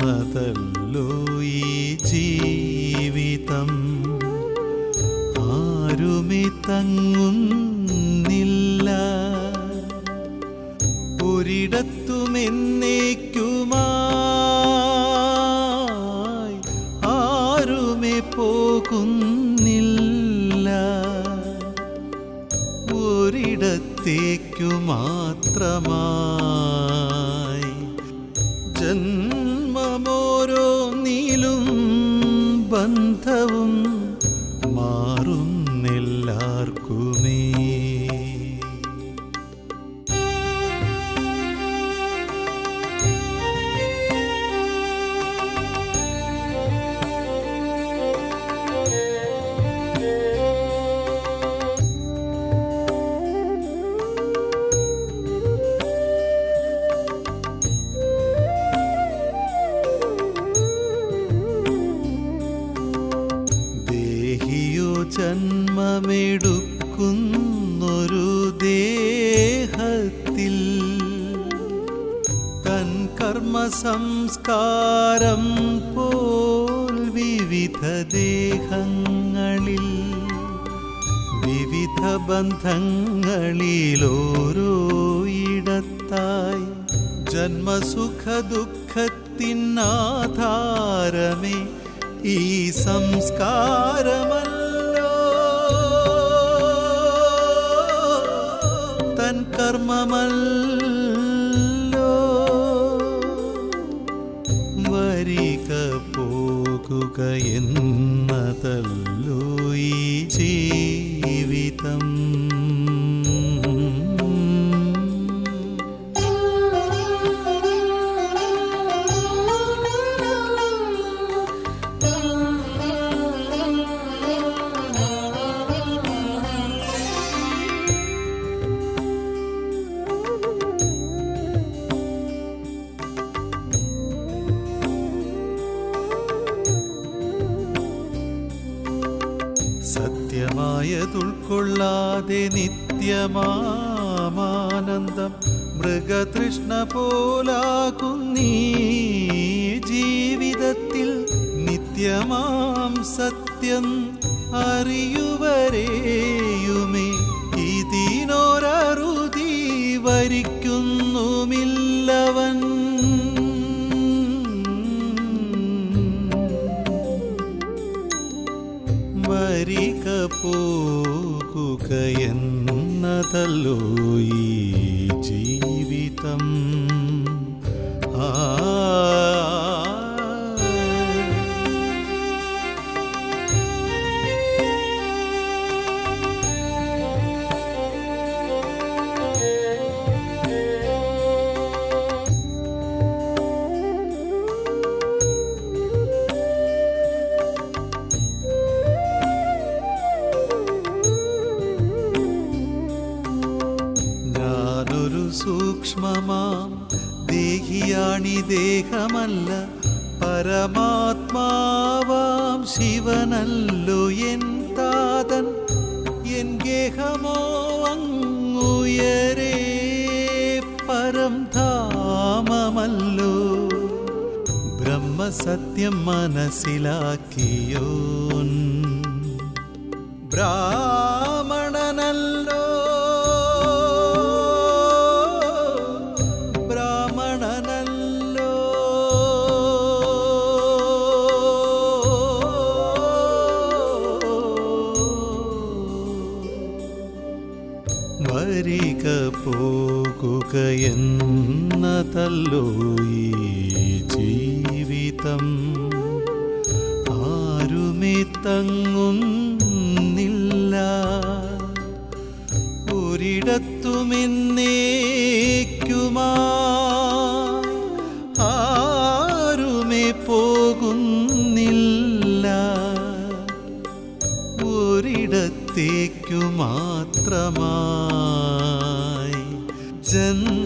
എന്നതല്ലോ ഈ ജീവിതം ആരുമേ തങ്ങുന്നില്ല ഒരിടത്തുമെന്നേക്കുമായി ആരുമേ പോകുന്നില്ല ഒരിടത്തേക്കു മാത്രമായി ജന്മമോരോന്നിലും ബന്ധവും മാറുന്നെല്ലാവർക്കുമേ ദേഹിയോ ജന്മമെടുക്കുന്നൊരു ദേഹത്തിൽ തൻ കർമ്മ സംസ്കാരം പോൽ വിവിധ ദേഹങ്ങളിൽ വിവിധ ബന്ധങ്ങളിലോരോ ഇടത്തായി ജന്മസുഖ ദുഃഖത്തിനാധാരമേ ഈ സംസ്കാരമല്ലോ തൻ കർമ്മമല്ലോ വരിക പോകുക എന്നതല്ലോ ഈ ജീവിതം സത്യമായതുൾക്കൊള്ളാതെ നിത്യമാമാനന്ദം മൃഗതൃഷ്ണ പോലാകുന്നീ ജീവിതത്തിൽ നിത്യമാം സത്യം അറിയുവരേയുമേ ഇതിനോരറുതി വരിക്കുന്നുമില്ലവൻ വരിക പോകുക എന്നതല്ലോ ഈ ജീവിതം ആ ഞാനൊരു സൂക്ഷ്മമാം ദേഹിയാണി ദേഹമല്ല പരമാത്മാവാം ശിവനല്ലോ എൻ താതൻ എൻ ഗേഹമോ അങ്ങുയരേ പരം ധാമമല്ലോ ബ്രഹ്മസത്യം മനസ്സിലാക്കിയോൻ ബ്രാഹ്മണനല്ലോ ബ്രാഹ്മണനല്ലോ വരിക പോകുക എന്നതല്ലോ ഈ ജീവിതം ആരുമേ തങ്ങുന്നില്ല ഒരിടത്തുമെന്നേക്കുമാ ആരുമേ പോകുന്നില്ല ഒരിടത്തേക്കു മാത്രമായി ജന്മ